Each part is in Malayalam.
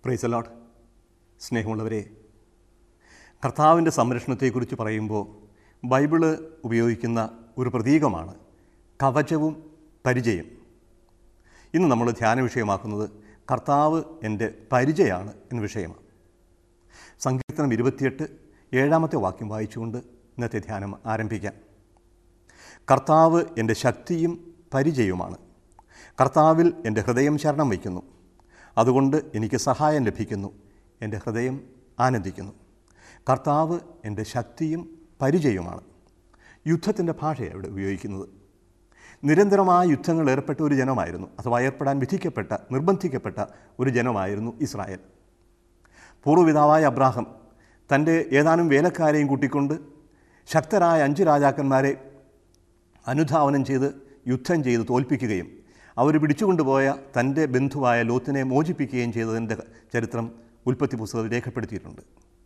പ്രൈസ് അലോട്ട് സ്നേഹമുള്ളവരെ കർത്താവിൻ്റെ സംരക്ഷണത്തെക്കുറിച്ച് പറയുമ്പോൾ ബൈബിള് ഉപയോഗിക്കുന്ന ഒരു പ്രതീകമാണ് കവചവും പരിചയം ഇന്ന് നമ്മൾ ധ്യാന വിഷയമാക്കുന്നത് കർത്താവ് എൻ്റെ പരിചയമാണ് എന്ന വിഷയമാണ് സങ്കീർത്തനം ഇരുപത്തിയെട്ട് ഏഴാമത്തെ വാക്യം വായിച്ചുകൊണ്ട് ഇന്നത്തെ ധ്യാനം ആരംഭിക്കാം കർത്താവ് എൻ്റെ ശക്തിയും പരിചയവുമാണ് കർത്താവിൽ എൻ്റെ ഹൃദയം ശരണം വയ്ക്കുന്നു അതുകൊണ്ട് എനിക്ക് സഹായം ലഭിക്കുന്നു എൻ്റെ ഹൃദയം ആനന്ദിക്കുന്നു കർത്താവ് എൻ്റെ ശക്തിയും പരിചയവുമാണ് യുദ്ധത്തിൻ്റെ ഭാഷയാണ് ഇവിടെ ഉപയോഗിക്കുന്നത് നിരന്തരമായ യുദ്ധങ്ങൾ ഏർപ്പെട്ട ഒരു ജനമായിരുന്നു അഥവാ ഏർപ്പെടാൻ വിധിക്കപ്പെട്ട നിർബന്ധിക്കപ്പെട്ട ഒരു ജനമായിരുന്നു ഇസ്രായേൽ പൂർവ്വപിതാവായ അബ്രാഹം തൻ്റെ ഏതാനും വേലക്കാരെയും കൂട്ടിക്കൊണ്ട് ശക്തരായ അഞ്ച് രാജാക്കന്മാരെ അനുധാവനം ചെയ്ത് യുദ്ധം ചെയ്ത് തോൽപ്പിക്കുകയും അവർ പിടിച്ചുകൊണ്ടുപോയ തൻ്റെ ബന്ധുവായ ലോത്തിനെ മോചിപ്പിക്കുകയും ചെയ്തതിൻ്റെ ചരിത്രം ഉൽപ്പത്തി പുസ്തകത്തിൽ രേഖപ്പെടുത്തിയിട്ടുണ്ട്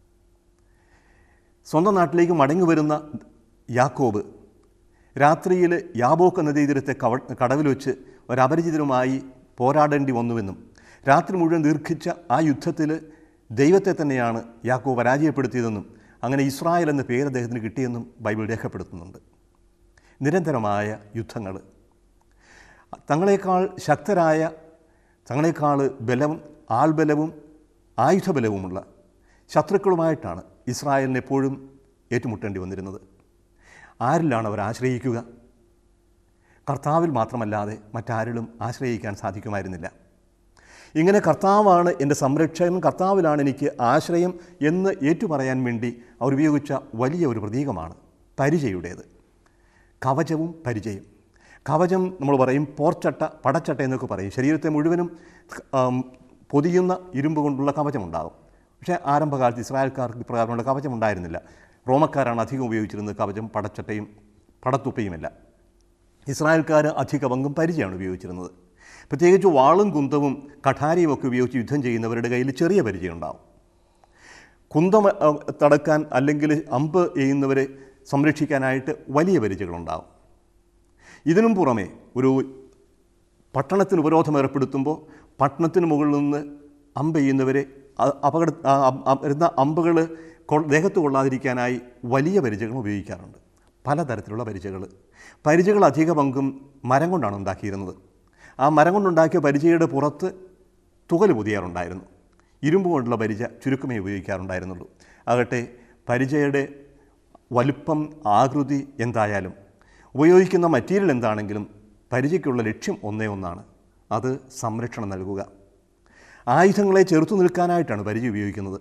സ്വന്തം നാട്ടിലേക്ക് മടങ്ങി വരുന്ന യാക്കോബ് രാത്രിയിൽ യാബോക്ക് നദീതീരത്തെ കവ കടവിൽ വെച്ച് ഒരപരിചിതരുമായി പോരാടേണ്ടി വന്നുവെന്നും രാത്രി മുഴുവൻ ദീർഘിച്ച ആ യുദ്ധത്തിൽ ദൈവത്തെ തന്നെയാണ് യാക്കോബ് പരാജയപ്പെടുത്തിയതെന്നും അങ്ങനെ ഇസ്രായേൽ എന്ന പേര് അദ്ദേഹത്തിന് കിട്ടിയെന്നും ബൈബിൾ രേഖപ്പെടുത്തുന്നുണ്ട് നിരന്തരമായ യുദ്ധങ്ങൾ തങ്ങളെക്കാൾ ശക്തരായ തങ്ങളെക്കാൾ ബലവും ആൾബലവും ആയുധബലവുമുള്ള ശത്രുക്കളുമായിട്ടാണ് ഇസ്രായേലിന് എപ്പോഴും ഏറ്റുമുട്ടേണ്ടി വന്നിരുന്നത് ആരിലാണ് അവർ ആശ്രയിക്കുക കർത്താവിൽ മാത്രമല്ലാതെ മറ്റാരിലും ആശ്രയിക്കാൻ സാധിക്കുമായിരുന്നില്ല ഇങ്ങനെ കർത്താവാണ് എൻ്റെ സംരക്ഷകൻ കർത്താവിലാണ് എനിക്ക് ആശ്രയം എന്ന് ഏറ്റുപറയാൻ വേണ്ടി അവർ ഉപയോഗിച്ച വലിയ ഒരു പ്രതീകമാണ് പരിചയുടേത് കവചവും പരിചയം കവചം നമ്മൾ പറയും പോർച്ചട്ട പടച്ചട്ട എന്നൊക്കെ പറയും ശരീരത്തെ മുഴുവനും ആം, പൊതിയുന്ന ഇരുമ്പ് കൊണ്ടുള്ള കവചമുണ്ടാകും പക്ഷേ ആരംഭകാലത്ത് ഇസ്രായേൽക്കാർക്ക് ഇപ്രകാരമുള്ള കവചം ഉണ്ടായിരുന്നില്ല റോമക്കാരാണ് അധികം ഉപയോഗിച്ചിരുന്നത് കവചം പടച്ചട്ടയും പടത്തുപ്പയുമല്ല ഇസ്രായേൽക്കാർ അധിക പങ്കും പരിചയമാണ് ഉപയോഗിച്ചിരുന്നത് പ്രത്യേകിച്ച് വാളും കുന്തവും കഠാരിയും ഒക്കെ ഉപയോഗിച്ച് യുദ്ധം ചെയ്യുന്നവരുടെ കയ്യിൽ ചെറിയ പരിചയം ഉണ്ടാവും കുന്തം അഹ്, തടക്കാൻ അല്ലെങ്കിൽ അമ്പ് ചെയ്യുന്നവരെ സംരക്ഷിക്കാനായിട്ട് വലിയ പരിചയങ്ങളുണ്ടാവും ഇതിനും പുറമെ ഒരു പട്ടണത്തിന് ഉപരോധം ഏർപ്പെടുത്തുമ്പോൾ പട്ടണത്തിന് മുകളിൽ നിന്ന് അമ്പ് ചെയ്യുന്നവരെ അ- അപകട ആ- അ- അ- വരുന്ന അമ്പുകൾ കൊ- ദേഹത്ത് കൊള്ളാതിരിക്കാനായി വലിയ പരിചയങ്ങൾ ഉപയോഗിക്കാറുണ്ട് പലതരത്തിലുള്ള പരിചയകൾ പരിചയകൾ അധിക പങ്കും മരം കൊണ്ടാണ് ഉണ്ടാക്കിയിരുന്നത് ആ മരം കൊണ്ടുണ്ടാക്കിയ പരിചയയുടെ പുറത്ത് തുകൽ പുതിയാറുണ്ടായിരുന്നു ഇരുമ്പ് കൊണ്ടുള്ള പരിച ചുരുക്കമേ ഉപയോഗിക്കാറുണ്ടായിരുന്നുള്ളൂ ആകട്ടെ പരിചയയുടെ വലുപ്പം ആകൃതി എന്തായാലും ഉപയോഗിക്കുന്ന മറ്റീരിയൽ എന്താണെങ്കിലും പരിചയ്ക്കുള്ള ലക്ഷ്യം ഒന്നേ ഒന്നാണ് അത് സംരക്ഷണം നൽകുക ആയുധങ്ങളെ ചെറുത്തു നിൽക്കാനായിട്ടാണ് പരിചയം ഉപയോഗിക്കുന്നത്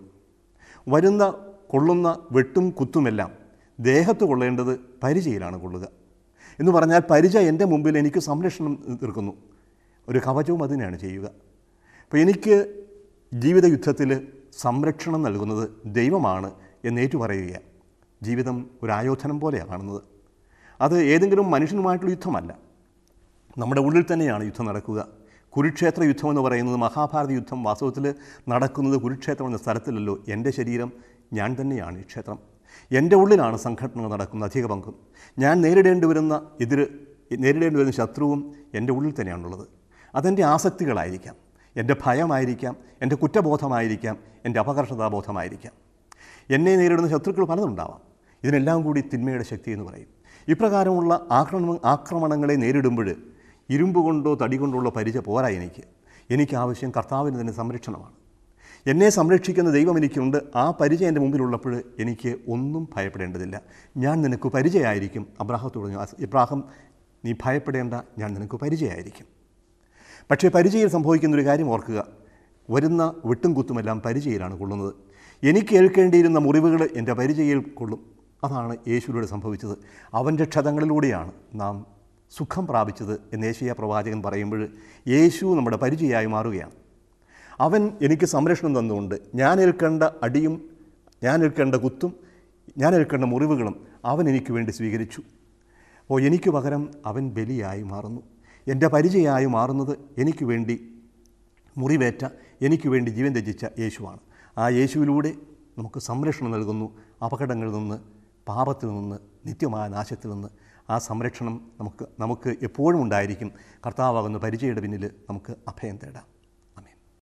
വരുന്ന കൊള്ളുന്ന വെട്ടും കുത്തുമെല്ലാം ദേഹത്ത് കൊള്ളേണ്ടത് പരിചയിലാണ് കൊള്ളുക എന്ന് പറഞ്ഞാൽ പരിച എൻ്റെ മുമ്പിൽ എനിക്ക് സംരക്ഷണം തീർക്കുന്നു ഒരു കവചവും അതിനെയാണ് ചെയ്യുക അപ്പോൾ എനിക്ക് ജീവിത യുദ്ധത്തിൽ സംരക്ഷണം നൽകുന്നത് ദൈവമാണ് എന്നേറ്റു പറയുകയാണ് ജീവിതം ഒരു ആയോധനം പോലെയാണ് കാണുന്നത് അത് ഏതെങ്കിലും മനുഷ്യനുമായിട്ടുള്ള യുദ്ധമല്ല നമ്മുടെ ഉള്ളിൽ തന്നെയാണ് യുദ്ധം നടക്കുക കുരുക്ഷേത്ര യുദ്ധം എന്ന് പറയുന്നത് മഹാഭാരത യുദ്ധം വാസ്തവത്തിൽ നടക്കുന്നത് കുരുക്ഷേത്രം എന്ന സ്ഥലത്തിലല്ലോ എൻ്റെ ശരീരം ഞാൻ തന്നെയാണ് ഈ ക്ഷേത്രം എൻ്റെ ഉള്ളിലാണ് സംഘടനകൾ നടക്കുന്ന അധിക പങ്കും ഞാൻ നേരിടേണ്ടി വരുന്ന എതിര് നേരിടേണ്ടി വരുന്ന ശത്രുവും എൻ്റെ ഉള്ളിൽ തന്നെയാണുള്ളത് അതെൻ്റെ ആസക്തികളായിരിക്കാം എൻ്റെ ഭയമായിരിക്കാം എൻ്റെ കുറ്റബോധമായിരിക്കാം എൻ്റെ അപകർഷതാബോധമായിരിക്കാം എന്നെ നേരിടുന്ന ശത്രുക്കൾ പലതുണ്ടാവാം ഇതിനെല്ലാം കൂടി തിന്മയുടെ ശക്തി എന്ന് പറയും ഇപ്രകാരമുള്ള ആക്രമണ ആക്രമണങ്ങളെ നേരിടുമ്പോൾ ഇരുമ്പ് കൊണ്ടോ തടി കൊണ്ടോ ഉള്ള പരിചയ പോരാ എനിക്ക് എനിക്ക് ആവശ്യം കർത്താവിന് തന്നെ സംരക്ഷണമാണ് എന്നെ സംരക്ഷിക്കുന്ന ദൈവം എനിക്കുണ്ട് ആ പരിചയം എൻ്റെ മുമ്പിലുള്ളപ്പോൾ എനിക്ക് ഒന്നും ഭയപ്പെടേണ്ടതില്ല ഞാൻ നിനക്ക് പരിചയമായിരിക്കും അബ്രാഹത്തോട് പറഞ്ഞു "അസ്- ഇബ്രാഹിം നീ ഭയപ്പെടേണ്ട ഞാൻ നിനക്ക് പരിചയമായിരിക്കും പക്ഷേ പരിചയം സംഭവിക്കുന്ന ഒരു കാര്യം ഓർക്കുക വരുന്ന വെട്ടും കുത്തുമെല്ലാം പരിചയയിലാണ് കൊള്ളുന്നത് എനിക്ക് ഏൽക്കേണ്ടിയിരുന്ന മുറിവുകൾ എൻ്റെ പരിചയയിൽ കൊള്ളും അതാണ് യേശുവിലൂടെ സംഭവിച്ചത് അവൻ്റെ ക്ഷതങ്ങളിലൂടെയാണ് നാം സുഖം പ്രാപിച്ചത് എന്ന് യേശയ്യ പ്രവാചകൻ പറയുമ്പോൾ യേശു നമ്മുടെ പരിചയമായി മാറുകയാണ് അവൻ എനിക്ക് സംരക്ഷണം തന്നുകൊണ്ട് ഞാൻ ഏൽക്കേണ്ട അടിയും ഞാൻ ഏൽക്കേണ്ട കുത്തും ഞാൻ ഏൽക്കേണ്ട മുറിവുകളും അവൻ എനിക്ക് വേണ്ടി സ്വീകരിച്ചു അപ്പോൾ എനിക്ക് പകരം അവൻ ബലിയായി മാറുന്നു എൻ്റെ പരിചയമായി മാറുന്നത് എനിക്ക് വേണ്ടി മുറിവേറ്റ എനിക്ക് വേണ്ടി ജീവൻ ത്യജിച്ച യേശുവാണ് ആ യേശുവിലൂടെ നമുക്ക് സംരക്ഷണം നൽകുന്നു അപകടങ്ങളിൽ നിന്ന് പാപത്തിൽ നിന്ന് നിത്യമായ നാശത്തിൽ നിന്ന് ആ സംരക്ഷണം നമുക്ക് നമുക്ക് എപ്പോഴും ഉണ്ടായിരിക്കും കർത്താവാകുന്ന പരിചയയുടെ പിന്നിൽ നമുക്ക് അഭയം തേടാം